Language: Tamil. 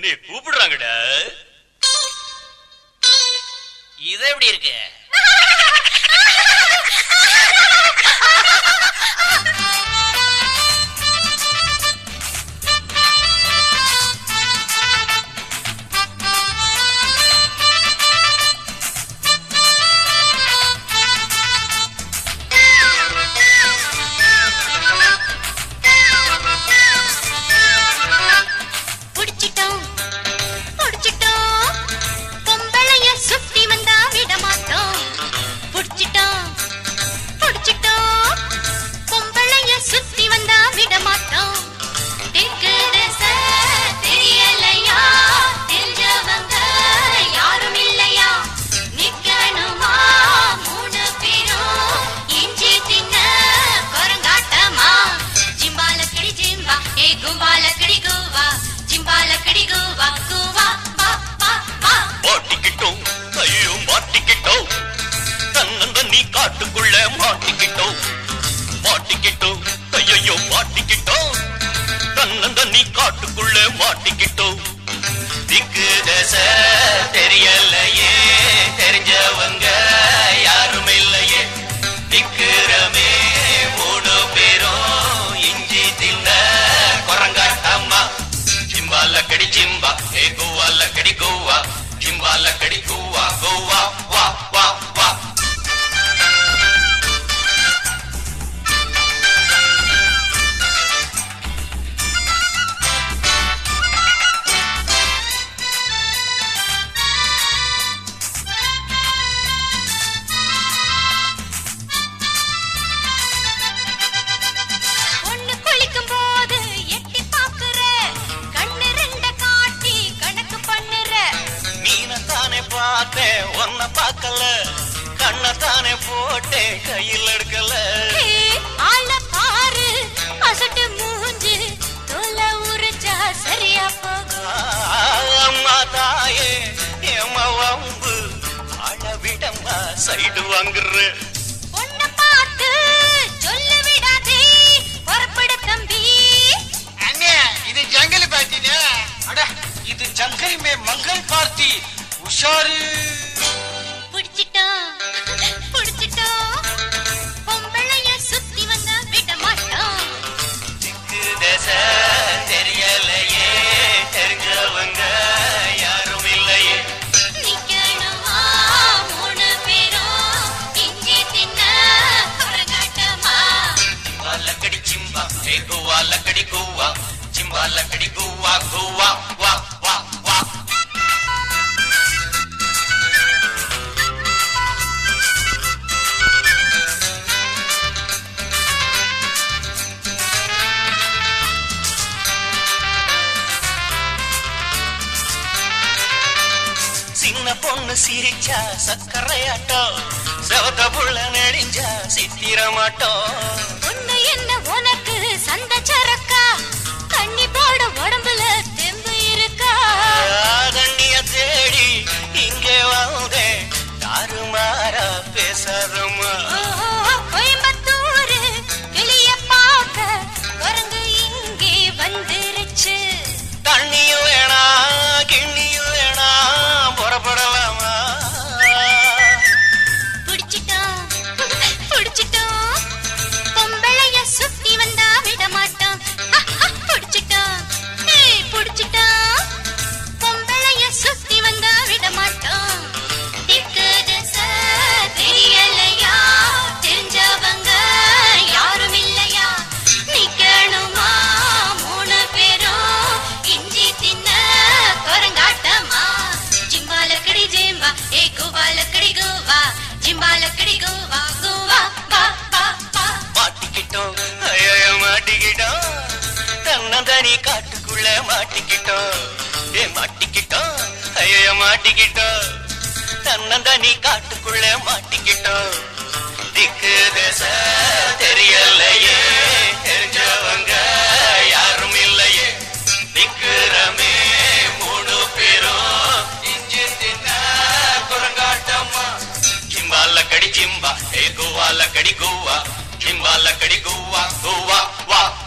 என்னை கூப்பிடுறாங்கடா இது எப்படி இருக்கு புடிச்சிட்டோம் புடிச்சிட்டோம் பொம்பளைய சுத்தி வந்தா விட மாட்டோம் புடிச்சிட்டோம் புடிச்சிட்டோம் பொம்பளைய சுத்தி வந்தா விட மாட்டோம் திக்குதச தெரியலையா தெரிஞ்சவங்க யாரும் இல்லையா நிக்கணுமா மூணு பேரும் இஞ்சி தின்ன குரங்காட்டமா ஜிம்பால கிடி ஜிம்பா ஏ கும்பால கிடி குவா ஜிம்பால கிடி குவா குவா வா வா வா மாட்டிக்கிட்டோம் ஐயோ மாட்டிக்கிட்டோம் தன்னந்த நீ காட்டுக்குள்ள மாட்டிக்கிட்டோம் மாட்டிக்கிட்டோம் ஐயோ மாட்டிக்கிட்டோம் தன்னந்த நீ காட்டுக்குள்ள மாட்டிக்கிட்டோம் திக்கு தசை தெரியலையே தெரிஞ்சவங்க யாரும் இல்லையே நிக்கிறமே மூணு பேரும் இஞ்சி தின்ன குரங்காட்டம்மா ஜிம்பால கடி ஜிம்பா ஏ கோவால கடி கோவா ஜிம்பால கடி கோவா கோவா வா வா வா ஒண்ணு குளிக்கும் போது எட்டி பாக்குற கண்ணு ரெண்ட காட்டி கணக்கு பண்ணுற மீனத்தானே பார்த்தேன் ஒன்ன பார்க்கல கண்ணத்தானே போட்டேன் கையில் எடுக்கல ஹே, ஆள பாரு அசட்டு மூஞ்சு தோல உரிச்சா சரியா போகும் ஆ, அம்மா தாயே ஏமா வம்பு ஆழ விடம்மா சைடு வாங்குற பொண்ண பார்த்து சொல்லு விடாதே புறப்படு தம்பி அண்ணே இது ஜங்கல் பார்ட்டினே அட இது ஜங்கல் மே மங்கள் பார்ட்டி உஷாரு பிடிச்சிட்டோம் பிடிச்சிட்டோம் பொம்பளைய சுத்தி வந்தா விட மாட்டோம் திக்கு தசை தெரியலையே தெரிஞ்சவங்க யாரும் இல்லையே நிக்கணுமா மூணு பேரும் இஞ்சி தின்ன கரகாட்டமா ஜிம்பால கடி சிம்பா ஏ கோவால கடி கோவா ஜிம்பால கடி கோவா கோவா வா வா வா சின்ன பொண்ணு சிரிச்சா சக்கரையாட்டம் செவத்த புள்ள நெடிஞ்சா சித்திரமாட்டோம் ஒண்ணு என்ன உனக்கு சந்த சரக்கா தண்ணி போட உடம்புல தெம்பு இருக்கா தண்ணிய தேடி இங்கே வந்தேன் தாறுமாறா பேசாதம்மா ஓஹோ, கோயம்புத்தூரு கிளிய பார்க்க குரங்கு இங்கே வந்துருச்சு தண்ணியும் வேணா கிண்ணியும் வேணா புறப்படலாமா பிடிச்சிட்டோம் பிடிச்சிட்டோம் பொம்பளைய சுத்தி வந்தா விட மாட்டோம் ஹ, ஹ, பிடிச்சிட்டோம் ஏய், பிடிச்சிட்டோம் பொம்பளைய சுத்தி வந்தா விட மாட்டோம் திக்கு திசை தெரியலையா தெரிஞ்சவங்க யாரும் இல்லையா நிக்கணுமா மூணு பேரும் இஞ்சி தின்ன குரங்காட்டமா ஜிம்பால கடி ஜிம்பா ஏ குவால கடி குவா ஜிம்பால கடி குவா குவா வா வா வா மாட்டிக்கிட்டோம் ஐயோ மாட்டிக்கிட்டோம் தன்னந்தனி காட்டுக்குள்ள மாட்டிக்கிட்டோம் ஏ மாட்டிக்கிட்டோம் ஐயோ மாட்டிக்கிட்டோம் தன்னந்தனி காட்டுக்குள்ள மாட்டிக்கிட்டோம் திக்கு தசை தெரியலையே தெரிஞ்சவங்க யாரும் இல்லையே நிக்கிறமே மூணு பேரும் இஞ்சி தின்ன குரங்காட்டம்மா ஜிம்பால கடி ஜிம்பா ஏ கோவால கடி கோவா ஜிம்பால கடி கோவா கோவா வா